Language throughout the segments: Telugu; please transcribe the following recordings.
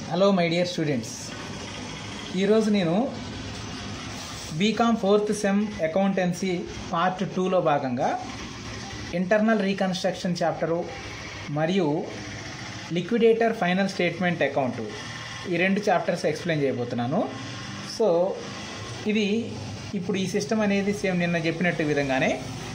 హలో మై డియర్ స్టూడెంట్స్ ఈరోజు నేను BCom fourth sem accountancy part టూలో భాగంగా ఇంటర్నల్ రీకన్స్ట్రక్షన్ చాప్టరు మరియు లిక్విడేటర్ ఫైనల్ స్టేట్మెంట్ అకౌంట్ ఈ రెండు చాప్టర్స్ ఎక్స్ప్లెయిన్ చేయబోతున్నాను సో ఇది ఇప్పుడు ఈ సిస్టమ్ అనేది సేమ్ నిన్న చెప్పినట్టు విధంగానే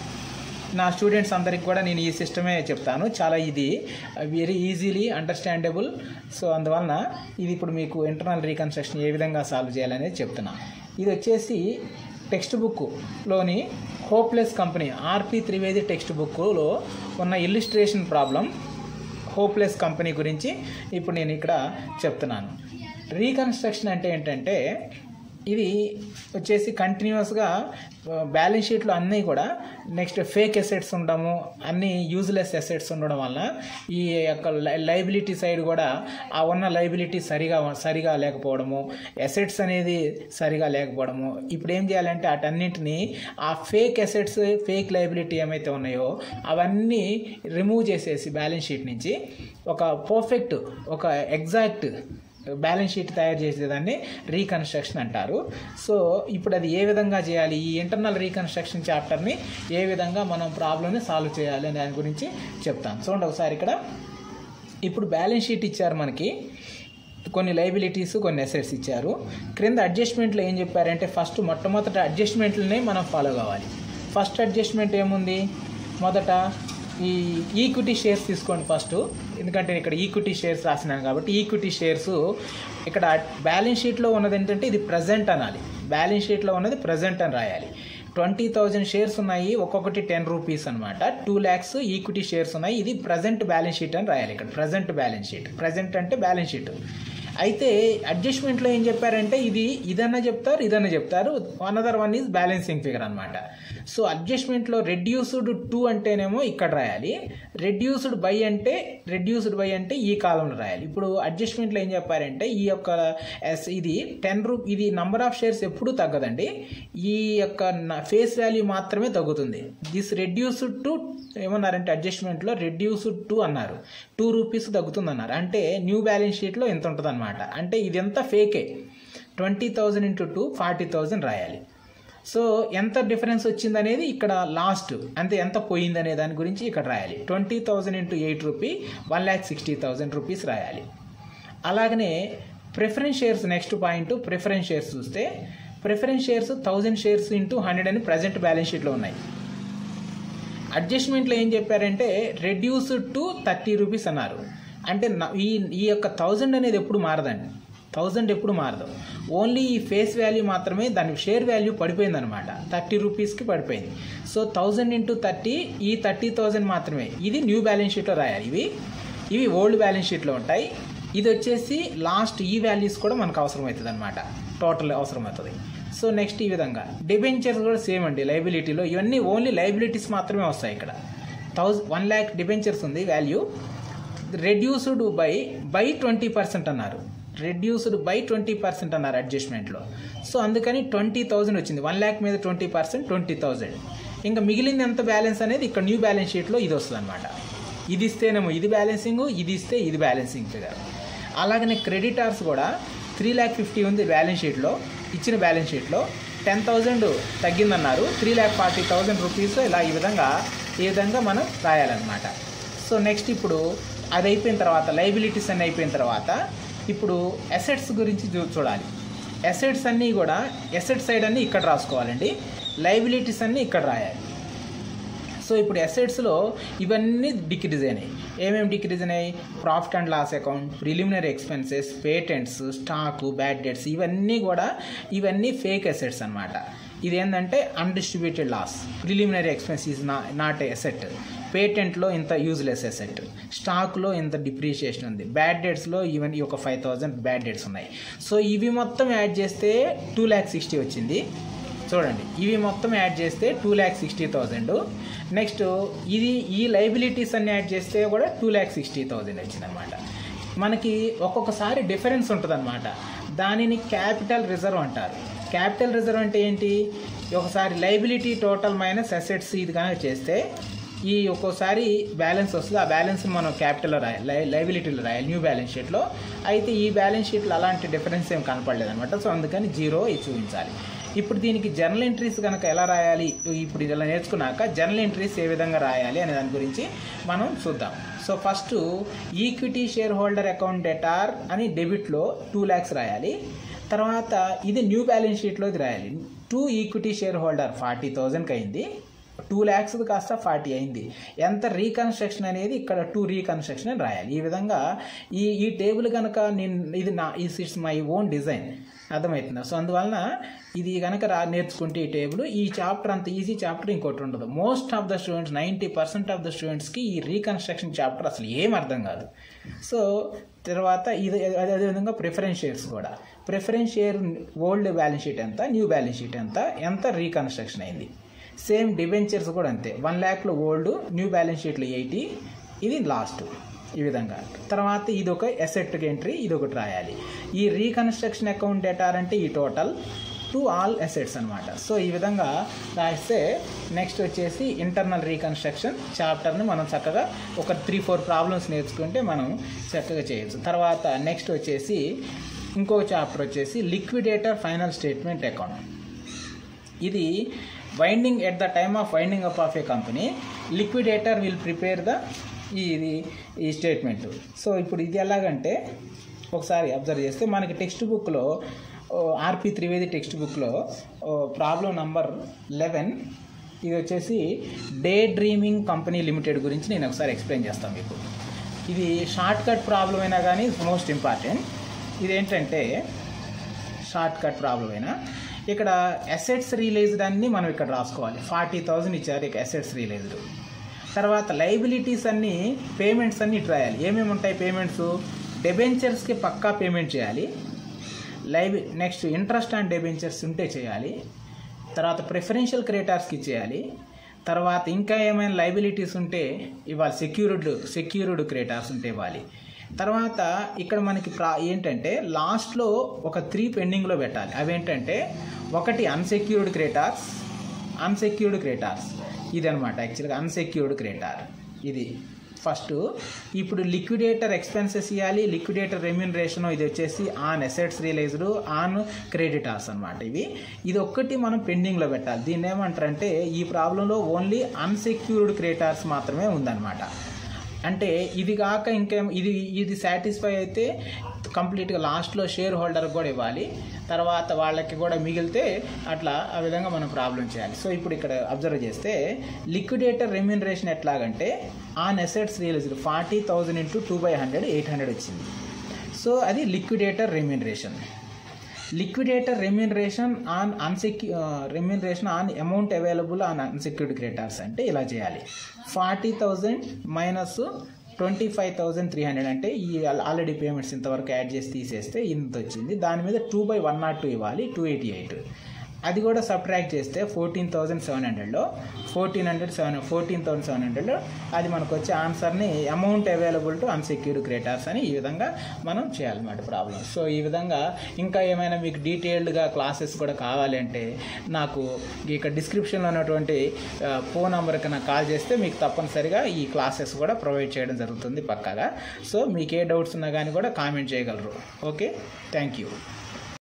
నా స్టూడెంట్స్ అందరికి కూడా నేను ఈ సిస్టమే చెప్తాను చాలా ఇది వెరీ ఈజీలీ అండర్స్టాండబుల్ సో అందువలన ఇది ఇప్పుడు మీకు ఇంటర్నల్ రీకన్స్ట్రక్షన్ ఏ విధంగా సాల్వ్ చేయాలనేది చెప్తున్నా ఇది వచ్చేసి టెక్స్ట్ బుక్లోని hopeless company RP Trivedi text బుక్లో ఉన్న ఇల్లుస్ట్రేషన్ ప్రాబ్లం హోప్లెస్ కంపెనీ గురించి ఇప్పుడు నేను ఇక్కడ చెప్తున్నాను రీకన్స్ట్రక్షన్ అంటే ఏంటంటే ఇది వచ్చేసి కంటిన్యూస్గా బ్యాలెన్స్ షీట్లో అన్నీ కూడా నెక్స్ట్ ఫేక్ ఎసెట్స్ ఉండడము అన్నీ యూజ్లెస్ ఎసెట్స్ ఉండడం వల్ల ఈ యొక్క లైబిలిటీ సైడ్ కూడా ఆ ఉన్న లైబిలిటీ సరిగా సరిగా లేకపోవడము ఎసెట్స్ అనేది సరిగా లేకపోవడము ఇప్పుడు ఏం చేయాలంటే వాటన్నింటినీ ఆ ఫేక్ ఎసెట్స్ ఫేక్ లైబిలిటీ ఏమైతే ఉన్నాయో అవన్నీ రిమూవ్ చేసేసి బ్యాలెన్స్ షీట్ నుంచి ఒక పర్ఫెక్ట్ ఒక ఎగ్జాక్ట్ బ్యాలెన్స్ షీట్ తయారు చేసేదాన్ని రీకన్స్ట్రక్షన్ అంటారు సో ఇప్పుడు అది ఏ విధంగా చేయాలి ఈ ఇంటర్నల్ రీకన్స్ట్రక్షన్ చాప్టర్ని ఏ విధంగా మనం ప్రాబ్లమ్ని సాల్వ్ చేయాలి అనే దాని గురించి చెప్తాను చూడండి ఒకసారి ఇక్కడ ఇప్పుడు బ్యాలెన్స్ షీట్ ఇచ్చారు మనకి కొన్ని లైబిలిటీస్ కొన్ని అసెట్స్ ఇచ్చారు క్రింద అడ్జస్ట్మెంట్లో ఏం చెప్పారంటే ఫస్ట్ మొట్టమొదట అడ్జస్ట్మెంట్లనే మనం ఫాలో కావాలి ఫస్ట్ అడ్జస్ట్మెంట్ ఏముంది మొదట ఈ ఈక్విటీ షేర్స్ తీసుకోండి ఫస్ట్ ఎందుకంటే ఇక్కడ ఈక్విటీ షేర్స్ రాసినాను కాబట్టి ఈక్విటీ షేర్స్ ఇక్కడ బ్యాలెన్స్ షీట్లో ఉన్నది ఏంటంటే ఇది ప్రజెంట్ అనాలి బ్యాలెన్స్ షీట్లో ఉన్నది ప్రజెంట్ అని రాయాలి ట్వంటీ థౌజండ్ షేర్స్ ఉన్నాయి ఒక్కొక్కటి టెన్ రూపీస్ అనమాట టూ ల్యాక్స్ ఈక్విటీ షేర్స్ ఉన్నాయి ఇది ప్రజెంట్ బ్యాలెన్స్ షీట్ అని రాయాలి ఇక్కడ ప్రజెంట్ బ్యాలెన్స్ షీట్ ప్రజెంట్ అంటే బ్యాలెన్స్ షీట్ అయితే అడ్జస్ట్మెంట్లో ఏం చెప్పారంటే ఇది ఇదన్నా చెప్తారు ఇదన్నా చెప్తారు another one is balancing figure అనమాట సో అడ్జస్ట్మెంట్లో రెడ్యూస్డ్ టూ అంటేనేమో ఇక్కడ రాయాలి రెడ్యూస్డ్ బై అంటే రెడ్యూస్డ్ బై అంటే ఈ కాలంలో రాయాలి ఇప్పుడు అడ్జస్ట్మెంట్లో ఏం చెప్పారంటే ఈ యొక్క ఎస్ ఇది టెన్ రూ ఇది నంబర్ ఆఫ్ షేర్స్ ఎప్పుడూ తగ్గదండి ఈ యొక్క ఫేస్ వాల్యూ మాత్రమే తగ్గుతుంది దిస్ రెడ్యూస్డ్ టు ఏమన్నారంటే అడ్జస్ట్మెంట్లో రెడ్యూస్డ్ టు అన్నారు టూ రూపీస్ తగ్గుతుంది అన్నారు అంటే న్యూ బ్యాలెన్స్ షీట్లో ఎంత ఉంటుంది అనమాట అంటే ఇదంతా ఫేకే twenty thousand into two forty thousand రాయాలి సో ఎంత డిఫరెన్స్ వచ్చింది అనేది ఇక్కడ లాస్ట్ అంటే ఎంత పోయింది అనే దాని గురించి ఇక్కడ రాయాలి twenty thousand into eight rupee one lakh sixty thousand rupees రాయాలి అలాగనే preference shares next point preference shares చూస్తే preference shares thousand shares into hundred అని ప్రజెంట్ బ్యాలెన్స్ షీట్లో ఉన్నాయి అడ్జస్ట్మెంట్లో ఏం చెప్పారంటే రెడ్యూస్ టు థర్టీ రూపీస్ అన్నారు అంటే ఈ ఈ యొక్క థౌజండ్ అనేది ఎప్పుడు మారదండి థౌజండ్ ఎప్పుడు మారదు ఓన్లీ ఈ ఫేస్ వాల్యూ మాత్రమే దాని షేర్ వాల్యూ పడిపోయింది అనమాట థర్టీ రూపీస్కి పడిపోయింది సో థౌజండ్ ఇంటూ థర్టీ ఈ థర్టీ థౌజండ్ మాత్రమే ఇది న్యూ బ్యాలెన్స్ షీట్లో రాయాలి ఇవి ఇవి ఓల్డ్ బ్యాలెన్స్ షీట్లో ఉంటాయి ఇది వచ్చేసి లాస్ట్ ఈ వాల్యూస్ కూడా మనకు అవసరం అవుతుంది అనమాట టోటల్ అవసరం అవుతుంది సో నెక్స్ట్ ఈ విధంగా డిబెంచర్స్ కూడా సేమ్ అండి లైబిలిటీలో ఇవన్నీ ఓన్లీ లైబిలిటీస్ మాత్రమే వస్తాయి ఇక్కడ థౌజండ్ వన్ ల్యాక్ డిబెంచర్స్ ఉంది value reduced by by twenty percent అన్నారు రెడ్యూస్డ్ బై ట్వంటీ పర్సెంట్ అన్నారు అడ్జస్ట్మెంట్లో సో అందుకని ట్వంటీ థౌజండ్ వచ్చింది వన్ ల్యాక్ మీద ట్వంటీ పర్సెంట్ ట్వంటీ థౌజండ్ ఇంకా మిగిలింది ఎంత బ్యాలెన్స్ అనేది ఇక్కడ న్యూ బ్యాలెన్స్ షీట్లో ఇది వస్తుంది అనమాట ఇది ఇస్తేనేమో ఇది బ్యాలెన్సింగ్ ఇది ఇస్తే ఇది బ్యాలెన్సింగ్ ఫిగర్ అలాగనే క్రెడిటార్స్ కూడా త్రీ ల్యాక్ ఫిఫ్టీ ఉంది బ్యాలెన్స్ షీట్లో ఇచ్చిన బ్యాలెన్స్ షీట్లో టెన్ థౌజండ్ తగ్గిందన్నారు three lakh forty thousand rupees ఇలా ఈ విధంగా ఈ విధంగా మనం రాయాలన్నమాట సో నెక్స్ట్ ఇప్పుడు అది అయిపోయిన తర్వాత లైబిలిటీస్ అన్నీ అయిపోయిన తర్వాత ఇప్పుడు అసెట్స్ గురించి చూ చూడాలి అసెట్స్ అన్నీ కూడా అసెట్ సైడ్ అన్నీ ఇక్కడ రాసుకోవాలండి లైబిలిటీస్ అన్నీ ఇక్కడ రాయాలి సో ఇప్పుడు అసెట్స్లో ఇవన్నీ డిక్రీజ్ అయినాయి ఏమేమి డిక్రీజ్ అయినాయి profit and loss account preliminary expenses patents stock bad debts ఇవన్నీ కూడా ఇవన్నీ ఫేక్ అసెట్స్ అనమాట ఇది ఏంటంటే undistributed loss preliminary expense is నా నాట్ ఎసెట్ పేటెంట్లో ఇంత యూజ్లెస్ ఎసెట్ స్టాక్లో ఇంత డిప్రిషియేషన్ ఉంది బ్యాడ్ డేట్స్లో ఈవెన్ ఒక ఫైవ్ థౌజండ్ బ్యాడ్ డేట్స్ ఉన్నాయి సో ఇవి మొత్తం యాడ్ చేస్తే టూ ల్యాక్ సిక్స్టీ వచ్చింది చూడండి ఇవి మొత్తం యాడ్ చేస్తే two lakh sixty thousand next ఇది ఈ లైబిలిటీస్ అన్ని యాడ్ చేస్తే కూడా టూ ల్యాక్ సిక్స్టీ థౌజండ్ వచ్చింది అనమాట మనకి ఒక్కొక్కసారి డిఫరెన్స్ ఉంటుంది అనమాట దానిని క్యాపిటల్ రిజర్వ్ అంటారు క్యాపిటల్ రిజర్వ్ అంటే ఏంటి ఒకసారి లైబిలిటీ టోటల్ మైనస్ అసెట్స్ ఇది కనుక చేస్తే ఈ ఒక్కోసారి బ్యాలెన్స్ వస్తుంది ఆ బ్యాలెన్స్ మనం క్యాపిటల్లో రాయాలి లై లైబిలిటీలో రాయాలి న్యూ బ్యాలెన్స్ షీట్లో అయితే ఈ బ్యాలెన్స్ షీట్లో అలాంటి డిఫరెన్స్ ఏం కనపడలేదు అనమాట సో అందుకని జీరో ఇది చూపించాలి ఇప్పుడు దీనికి జర్నల్ ఎంట్రీస్ కనుక ఎలా రాయాలి ఇప్పుడు ఇలా నేర్చుకున్నాక జర్నల్ ఎంట్రీస్ ఏ విధంగా రాయాలి అనే దాని గురించి మనం చూద్దాం so first equity share holder account debtor అని డెబిట్లో టూ ల్యాక్స్ రాయాలి తర్వాత ఇది న్యూ బ్యాలెన్స్ షీట్లో ఇది రాయాలి to equity share holder forty థౌజండ్కి అయింది టూ ల్యాక్స్ కాస్త ఫార్టీ అయింది ఎంత రీకన్స్ట్రక్షన్ అనేది ఇక్కడ టూ రీకన్స్ట్రక్షన్ అని రాయాలి ఈ విధంగా ఈ ఈ టేబుల్ కనుక నేను ఇది నా ఈ ఇట్స్ మై ఓన్ డిజైన్ అర్థమవుతుందా సో అందువలన ఇది కనుక రా నేర్చుకుంటే ఈ టేబుల్ ఈ చాప్టర్ అంత ఈజీ చాప్టర్ ఇంకోటి ఉండదు most of the students ninety percent of the స్టూడెంట్స్కి ఈ రీకన్స్ట్రక్షన్ చాప్టర్ అసలు ఏం అర్థం కాదు సో తర్వాత ఇది అదే అదేవిధంగా ప్రిఫరెన్స్ షేర్స్ కూడా preference share old balance sheet ఎంత న్యూ బ్యాలెన్స్ షీట్ ఎంత ఎంత రీకన్స్ట్రక్షన్ అయింది సేమ్ డిబెంచర్స్ కూడా అంతే వన్ ల్యాక్లో ఓల్డ్ న్యూ బ్యాలెన్స్ షీట్లో ఎయిటీ ఇది లాస్ట్ ఈ విధంగా తర్వాత ఇది ఒక ఎసెట్ ఎంట్రీ ఇది ఒకటి రాయాలి ఈ రీకన్స్ట్రక్షన్ అకౌంట్ డేటార్ అంటే ఈ టోటల్ టు ఆల్ అసెట్స్ అనమాట సో ఈ విధంగా రాస్తే నెక్స్ట్ వచ్చేసి ఇంటర్నల్ రీకన్స్ట్రక్షన్ చాప్టర్ని మనం చక్కగా ఒక త్రీ ఫోర్ ప్రాబ్లమ్స్ నేర్చుకుంటే మనం చక్కగా చేయొచ్చు తర్వాత నెక్స్ట్ వచ్చేసి ఇంకో చాప్టర్ వచ్చేసి లిక్విడేటర్ ఫైనల్ స్టేట్మెంట్ అకౌంట్ ఇది winding at the time of winding up of a company liquidator will prepare the ఇది ఈ స్టేట్మెంట్ సో ఇప్పుడు ఇది ఎలాగంటే ఒకసారి అబ్జర్వ్ చేస్తే మనకి టెక్స్ట్ బుక్లో ఆర్పి త్రివేది టెక్స్ట్ బుక్లో ప్రాబ్లం నంబర్ లెవెన్ ఇది వచ్చేసి డే డ్రీమింగ్ కంపెనీ లిమిటెడ్ గురించి నేను ఒకసారి ఎక్స్ప్లెయిన్ చేస్తాను మీకు ఇది షార్ట్ కట్ ప్రాబ్లం అయినా కానీ మోస్ట్ ఇంపార్టెంట్ ఇదేంటంటే షార్ట్ కట్ ప్రాబ్లం అయినా ఇక్కడ అసెట్స్ రిలీజ్డ్ అన్ని మనం ఇక్కడ రాసుకోవాలి ఫార్టీ థౌజండ్ ఇచ్చారు ఇక అసెట్స్ రిలీజ్డ్ తర్వాత లైబిలిటీస్ అన్ని పేమెంట్స్ అన్ని ఇటు రాయాలి ఏమేమి ఉంటాయి పేమెంట్స్ డెబెంచర్స్కి పక్కా పేమెంట్ చేయాలి లైబి నెక్స్ట్ ఇంట్రెస్ట్ అండ్ డెబెంచర్స్ ఉంటే చేయాలి తర్వాత ప్రిఫరెన్షియల్ క్రియేటర్స్కి ఇచ్చేయాలి తర్వాత ఇంకా ఏమైనా లైబిలిటీస్ ఉంటే ఇవ్వాలి సెక్యూర్డ్ సెక్యూర్డ్ క్రియేటర్స్ ఉంటే ఇవ్వాలి తర్వాత ఇక్కడ మనకి ప్రా ఏంటంటే లాస్ట్లో ఒక త్రీ పెండింగ్లో పెట్టాలి అవేంటంటే ఒకటి అన్సెక్యూర్డ్ క్రేటార్స్ అన్సెక్యూర్డ్ క్రేటార్స్ ఇది అనమాట యాక్చువల్గా అన్సెక్యూర్డ్ క్రేటార్ ఇది ఫస్ట్ ఇప్పుడు లిక్విడేటర్ ఎక్స్పెన్సెస్ ఇవ్వాలి లిక్విడేటర్ రెమ్యూనరేషన్ ఇది వచ్చేసి on assets released on creditors అనమాట ఇవి ఇది ఒక్కటి మనం పెండింగ్లో పెట్టాలి దీన్ని ఏమంటారంటే ఈ ప్రాబ్లంలో ఓన్లీ అన్సెక్యూర్డ్ క్రేటార్స్ మాత్రమే ఉందన్నమాట అంటే ఇది కాక ఇంకేం ఇది ఇది సాటిస్ఫై అయితే కంప్లీట్గా లాస్ట్లో షేర్ హోల్డర్కి కూడా ఇవ్వాలి తర్వాత వాళ్ళకి కూడా మిగిలితే అట్లా ఆ విధంగా మనం ప్రాబ్లం చేయాలి సో ఇప్పుడు ఇక్కడ అబ్జర్వ్ చేస్తే లిక్విడేటర్ రెమ్యూనరేషన్ ఎట్లాగంటే on assets realised forty thousand into two by hundred eight hundred వచ్చింది సో అది liquidator remuneration liquidator remuneration on అన్సెక్యూ remuneration on amount available on unsecured creditors అంటే ఇలా చేయాలి forty thousand minus twenty five thousand three hundred అంటే ఈ ఆల్రెడీ పేమెంట్స్ ఇంతవరకు యాడ్ చేసి తీసేస్తే ఇంత వచ్చింది దాని మీద two by one not two ఇవ్వాలి టూ ఎయిటీ ఎయిట్ అది కూడా సబ్ట్రాక్ట్ చేస్తే ఫోర్టీన్ థౌజండ్ సెవెన్ హండ్రెడ్లో fourteen hundred seven fourteen thousand seven హండ్రెడ్లో అది మనకు వచ్చే ఆన్సర్ని amount available to unsecured creditors అని ఈ విధంగా మనం చేయాలన్నమాట ప్రాబ్లం సో ఈ విధంగా ఇంకా ఏమైనా మీకు డీటెయిల్డ్గా క్లాసెస్ కూడా కావాలి అంటే నాకు ఇక్కడ డిస్క్రిప్షన్లో ఉన్నటువంటి ఫోన్ నెంబర్కి నాకు కాల్ చేస్తే మీకు తప్పనిసరిగా ఈ క్లాసెస్ కూడా ప్రొవైడ్ చేయడం జరుగుతుంది పక్కాగా సో మీకు ఏ డౌట్స్ ఉన్నా కానీ కూడా కామెంట్ చేయగలరు ఓకే థ్యాంక్ యూ